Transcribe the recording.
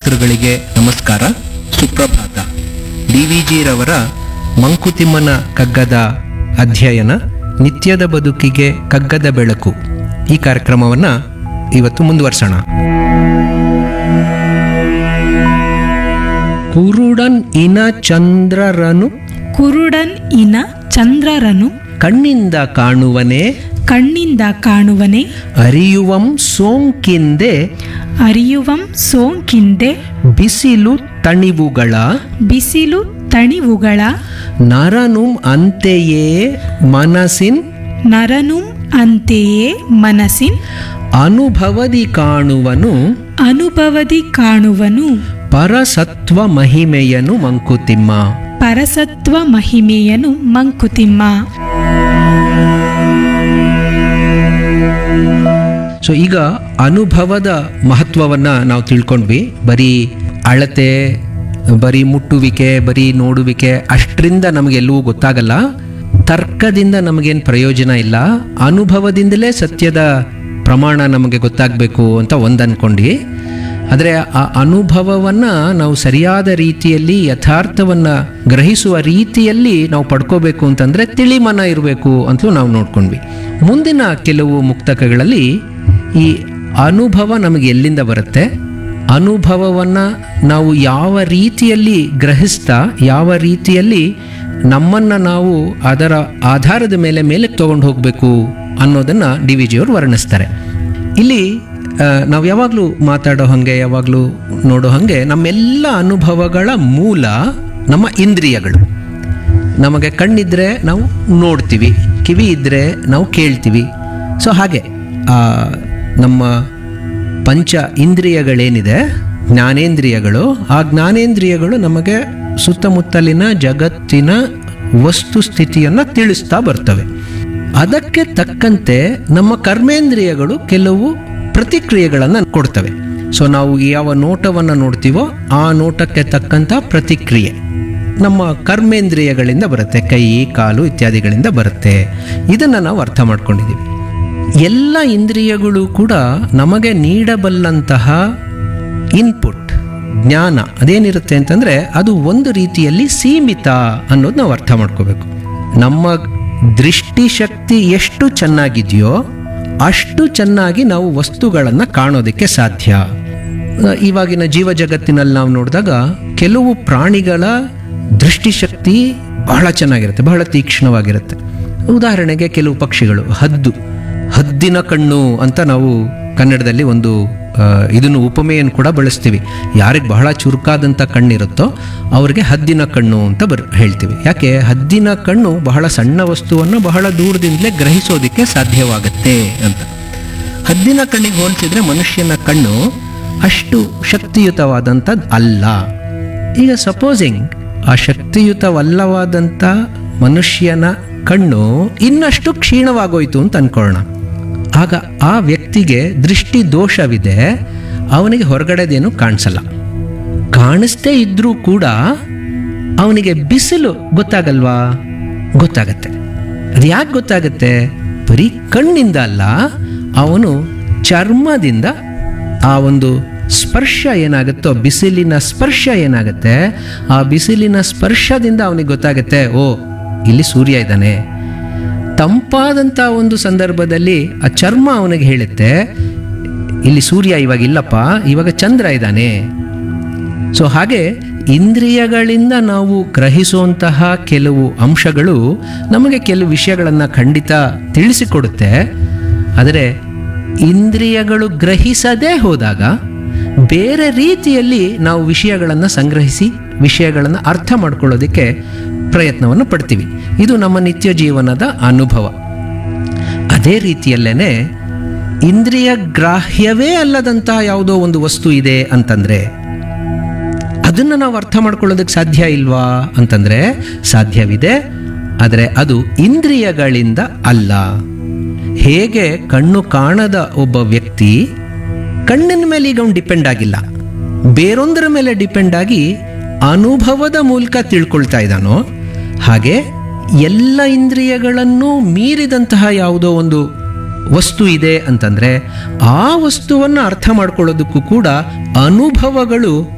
ಶ್ರೋತೃಗಳಿಗೆ ನಮಸ್ಕಾರ ಸುಪ್ರಭಾತ ಡಿ ವಿ ಜಿರವರ ಮಂಕುತಿಮ್ಮನ ಕಗ್ಗದ ಅಧ್ಯಯನ ನಿತ್ಯದ ಬದುಕಿಗೆ ಕಗ್ಗದ ಬೆಳಕು ಈ ಕಾರ್ಯಕ್ರಮವನ್ನು ಇವತ್ತು ಮುಂದುವರ್ಸೋಣ ಕುರುಡನ್ ಇನ ಚಂದ್ರರನು ಕುರುಡನ್ ಇನ ಚಂದ್ರರನು ಕಣ್ಣಿಂದ ಕಾಣುವನೇ ಕಣ್ಣಿಂದ ಕಾಣುವನೆ ಅರಿಯುವಂ ಸೋಂಕಿಂದೆ ಅರಿಯುವಂ ಸೋಂಕಿಂದೆ ಬಿಸಿಲು ತಣಿವುಗಳ ಬಿಸಿಲು ತಣಿವುಗಳ ನರನುಂ ಅಂತೆಯೇ ಮನಸ್ಸಿನ್ ನರನುಂ ಅಂತೆಯೇ ಮನಸ್ಸಿನ್ ಅನುಭವದಿ ಕಾಣುವನು ಅನುಭವದಿ ಕಾಣುವನು ಪರಸತ್ವ ಮಹಿಮೆಯನು ಮಂಕುತಿಮ್ಮ ಪರಸತ್ವ ಮಹಿಮೆಯನು ಮಂಕುತಿಮ್ಮ ಸೊ ಈಗ ಅನುಭವದ ಮಹತ್ವವನ್ನು ನಾವು ತಿಳ್ಕೊಂಡ್ವಿ ಬರೀ ಅಳತೆ ಬರೀ ಮುಟ್ಟುವಿಕೆ ಬರೀ ನೋಡುವಿಕೆ ಅಷ್ಟರಿಂದ ನಮಗೆಲ್ಲವೂ ಗೊತ್ತಾಗಲ್ಲ ತರ್ಕದಿಂದ ನಮಗೇನು ಪ್ರಯೋಜನ ಇಲ್ಲ ಅನುಭವದಿಂದಲೇ ಸತ್ಯದ ಪ್ರಮಾಣ ನಮಗೆ ಗೊತ್ತಾಗಬೇಕು ಅಂತ ಒಂದು ಅಂದ್ಕೊಂಡ್ವಿ ಆದರೆ ಆ ಅನುಭವವನ್ನು ನಾವು ಸರಿಯಾದ ರೀತಿಯಲ್ಲಿ ಯಥಾರ್ಥವನ್ನು ಗ್ರಹಿಸುವ ರೀತಿಯಲ್ಲಿ ನಾವು ಪಡ್ಕೋಬೇಕು ಅಂತಂದರೆ ತಿಳಿಮನ ಇರಬೇಕು ಅಂತಲೂ ನಾವು ನೋಡ್ಕೊಂಡ್ವಿ ಮುಂದಿನ ಕೆಲವು ಮುಕ್ತಕಗಳಲ್ಲಿ ಈ ಅನುಭವ ನಮಗೆ ಎಲ್ಲಿಂದ ಬರುತ್ತೆ ಅನುಭವವನ್ನು ನಾವು ಯಾವ ರೀತಿಯಲ್ಲಿ ಗ್ರಹಿಸ್ತಾ ಯಾವ ರೀತಿಯಲ್ಲಿ ನಮ್ಮನ್ನು ನಾವು ಅದರ ಆಧಾರದ ಮೇಲೆ ಮೇಲಕ್ಕೆ ತೊಗೊಂಡು ಹೋಗಬೇಕು ಅನ್ನೋದನ್ನು ಡಿ ವಿ ಜಿಯವರು ವರ್ಣಿಸ್ತಾರೆ ಇಲ್ಲಿ ಆ, ನಾವು ಯಾವಾಗಲೂ ಮಾತಾಡೋ ಹಾಗೆ ಯಾವಾಗಲೂ ನೋಡೋ ಹಾಗೆ ನಮ್ಮೆಲ್ಲ ಅನುಭವಗಳ ಮೂಲ ನಮ್ಮ ಇಂದ್ರಿಯಗಳು ನಮಗೆ ಕಣ್ಣಿದ್ರೆ ನಾವು ನೋಡ್ತೀವಿ ಕಿವಿ ಇದ್ದರೆ ನಾವು ಕೇಳ್ತೀವಿ ಸೊ ಹಾಗೆ ಆ, ನಮ್ಮ ಪಂಚ ಇಂದ್ರಿಯಗಳೇನಿದೆ ಜ್ಞಾನೇಂದ್ರಿಯಗಳು ಆ ಜ್ಞಾನೇಂದ್ರಿಯಗಳು ನಮಗೆ ಸುತ್ತಮುತ್ತಲಿನ ಜಗತ್ತಿನ ವಸ್ತು ಸ್ಥಿತಿಯನ್ನು ತಿಳಿಸ್ತಾ ಬರ್ತವೆ ಅದಕ್ಕೆ ತಕ್ಕಂತೆ ನಮ್ಮ ಕರ್ಮೇಂದ್ರಿಯಗಳು ಕೆಲವು ಪ್ರತಿಕ್ರಿಯೆಗಳನ್ನು ಕೊಡ್ತವೆ ಸೊ ನಾವು ಯಾವ ನೋಟವನ್ನು ನೋಡ್ತೀವೋ ಆ ನೋಟಕ್ಕೆ ತಕ್ಕಂಥ ಪ್ರತಿಕ್ರಿಯೆ ನಮ್ಮ ಕರ್ಮೇಂದ್ರಿಯಗಳಿಂದ ಬರುತ್ತೆ ಕೈ ಕಾಲು ಇತ್ಯಾದಿಗಳಿಂದ ಬರುತ್ತೆ ಇದನ್ನು ನಾವು ಅರ್ಥ ಮಾಡ್ಕೊಂಡಿದ್ದೀವಿ ಎಲ್ಲ ಇಂದ್ರಿಯಗಳು ಕೂಡ ನಮಗೆ ನೀಡಬಲ್ಲಂತಹ ಇನ್ಪುಟ್ ಜ್ಞಾನ ಅದೇನಿರುತ್ತೆ ಅಂತಂದರೆ ಅದು ಒಂದು ರೀತಿಯಲ್ಲಿ ಸೀಮಿತ ಅನ್ನೋದು ನಾವು ಅರ್ಥ ಮಾಡ್ಕೋಬೇಕು ನಮ್ಮ ದೃಷ್ಟಿಶಕ್ತಿ ಎಷ್ಟು ಚೆನ್ನಾಗಿದೆಯೋ ಅಷ್ಟು ಚೆನ್ನಾಗಿ ನಾವು ವಸ್ತುಗಳನ್ನು ಕಾಣೋದಕ್ಕೆ ಸಾಧ್ಯ ಅಹ್, ಇವಾಗಿನ ಜೀವ ಜಗತ್ತಿನಲ್ಲಿ ನಾವು ನೋಡಿದಾಗ ಕೆಲವು ಪ್ರಾಣಿಗಳ ದೃಷ್ಟಿಶಕ್ತಿ ಬಹಳ ಚೆನ್ನಾಗಿರುತ್ತೆ ಬಹಳ ತೀಕ್ಷ್ಣವಾಗಿರುತ್ತೆ ಉದಾಹರಣೆಗೆ ಕೆಲವು ಪಕ್ಷಿಗಳು ಹದ್ದು ಹದ್ದಿನ ಕಣ್ಣು ಅಂತ ನಾವು ಕನ್ನಡದಲ್ಲಿ ಒಂದು ಆ, ಇದನ್ನು ಉಪಮೆಯನ್ನು ಕೂಡ ಬಳಸ್ತೀವಿ ಯಾರಿಗೆ ಬಹಳ ಚುರುಕಾದಂಥ ಕಣ್ಣಿರುತ್ತೋ ಅವರಿಗೆ ಹದ್ದಿನ ಕಣ್ಣು ಅಂತ ಬರ್ ಹೇಳ್ತೀವಿ ಯಾಕೆ ಹದ್ದಿನ ಕಣ್ಣು ಬಹಳ ಸಣ್ಣ ವಸ್ತುವನ್ನು ಬಹಳ ದೂರದಿಂದಲೇ ಗ್ರಹಿಸೋದಕ್ಕೆ ಸಾಧ್ಯವಾಗುತ್ತೆ ಅಂತ ಹದ್ದಿನ ಕಣ್ಣಿಗೆ ಹೋಲಿಸಿದ್ರೆ ಮನುಷ್ಯನ ಕಣ್ಣು ಅಷ್ಟು ಶಕ್ತಿಯುತವಾದಂಥದ್ದು ಅಲ್ಲ ಈಗ ಸಪೋಸಿಂಗ್ ಆ ಶಕ್ತಿಯುತವಲ್ಲವಾದಂಥ ಮನುಷ್ಯನ ಕಣ್ಣು ಇನ್ನಷ್ಟು ಕ್ಷೀಣವಾಗೋಯ್ತು ಅಂತ ಅನ್ಕೊಳ್ಳೋಣ ಆಗ ಆ ವ್ಯಕ್ತಿಗೆ ದೃಷ್ಟಿ ದೋಷವಿದೆ ಅವನಿಗೆ ಹೊರಗಡೆದೇನು ಕಾಣಿಸಲ್ಲ ಕಾಣಿಸ್ತೇ ಇದ್ರೂ ಕೂಡ ಅವನಿಗೆ ಬಿಸಿಲು ಗೊತ್ತಾಗಲ್ವಾ ಗೊತ್ತಾಗತ್ತೆ ಅದು ಯಾಕೆ ಗೊತ್ತಾಗತ್ತೆ ಬರೀ ಕಣ್ಣಿಂದ ಅಲ್ಲ ಅವನು ಚರ್ಮದಿಂದ ಆ ಒಂದು ಸ್ಪರ್ಶ ಏನಾಗುತ್ತೋ ಬಿಸಿಲಿನ ಸ್ಪರ್ಶ ಏನಾಗುತ್ತೆ ಆ ಬಿಸಿಲಿನ ಸ್ಪರ್ಶದಿಂದ ಅವನಿಗೆ ಗೊತ್ತಾಗುತ್ತೆ ಓ ಇಲ್ಲಿ ಸೂರ್ಯ ಇದ್ದಾನೆ ತಂಪಾದಂಥ ಒಂದು ಸಂದರ್ಭದಲ್ಲಿ ಆ ಚರ್ಮ ಅವನಿಗೆ ಹೇಳುತ್ತೆ ಇಲ್ಲಿ ಸೂರ್ಯ ಇವಾಗ ಇಲ್ಲಪ್ಪ ಇವಾಗ ಚಂದ್ರ ಇದ್ದಾನೆ ಸೊ ಹಾಗೆ ಇಂದ್ರಿಯಗಳಿಂದ ನಾವು ಗ್ರಹಿಸುವಂತಹ ಕೆಲವು ಅಂಶಗಳು ನಮಗೆ ಕೆಲವು ವಿಷಯಗಳನ್ನು ಖಂಡಿತ ತಿಳಿಸಿಕೊಡುತ್ತೆ ಆದರೆ ಇಂದ್ರಿಯಗಳು ಗ್ರಹಿಸದೇ ಹೋದಾಗ ಬೇರೆ ರೀತಿಯಲ್ಲಿ ನಾವು ವಿಷಯಗಳನ್ನು ಸಂಗ್ರಹಿಸಿ ವಿಷಯಗಳನ್ನು ಅರ್ಥ ಮಾಡ್ಕೊಳ್ಳೋದಕ್ಕೆ ಪ್ರಯತ್ನವನ್ನು ಪಡ್ತೀವಿ ಇದು ನಮ್ಮ ನಿತ್ಯ ಜೀವನದ ಅನುಭವ ಅದೇ ರೀತಿಯಲ್ಲೇನೆ ಇಂದ್ರಿಯ ಗ್ರಾಹ್ಯವೇ ಅಲ್ಲದಂತಹ ಯಾವುದೋ ಒಂದು ವಸ್ತು ಇದೆ ಅಂತಂದ್ರೆ ಅದನ್ನು ನಾವು ಅರ್ಥ ಮಾಡ್ಕೊಳ್ಳೋದಕ್ಕೆ ಸಾಧ್ಯ ಇಲ್ವಾ ಅಂತಂದ್ರೆ ಸಾಧ್ಯವಿದೆ ಆದರೆ ಅದು ಇಂದ್ರಿಯಗಳಿಂದ ಅಲ್ಲ ಹೇಗೆ ಕಣ್ಣು ಕಾಣದ ಒಬ್ಬ ವ್ಯಕ್ತಿ ಕಣ್ಣಿನ ಮೇಲೆ ಈಗ ಅವ್ನು ಡಿಪೆಂಡ್ ಆಗಿಲ್ಲ ಬೇರೊಂದರ ಮೇಲೆ ಡಿಪೆಂಡ್ ಆಗಿ ಅನುಭವದ ಮೂಲಕ ತಿಳ್ಕೊಳ್ತಾ ಇದ್ದಾನೋ ಹಾಗೆ ಎಲ್ಲ ಇಂದ್ರಿಯಗಳನ್ನು ಮೀರಿದಂತಹ ಯಾವುದೋ ಒಂದು ವಸ್ತು ಇದೆ ಅಂತಂದ್ರೆ ಆ ವಸ್ತುವನ್ನು ಅರ್ಥ ಮಾಡ್ಕೊಳ್ಳೋದಕ್ಕೂ ಕೂಡ ಅನುಭವಗಳು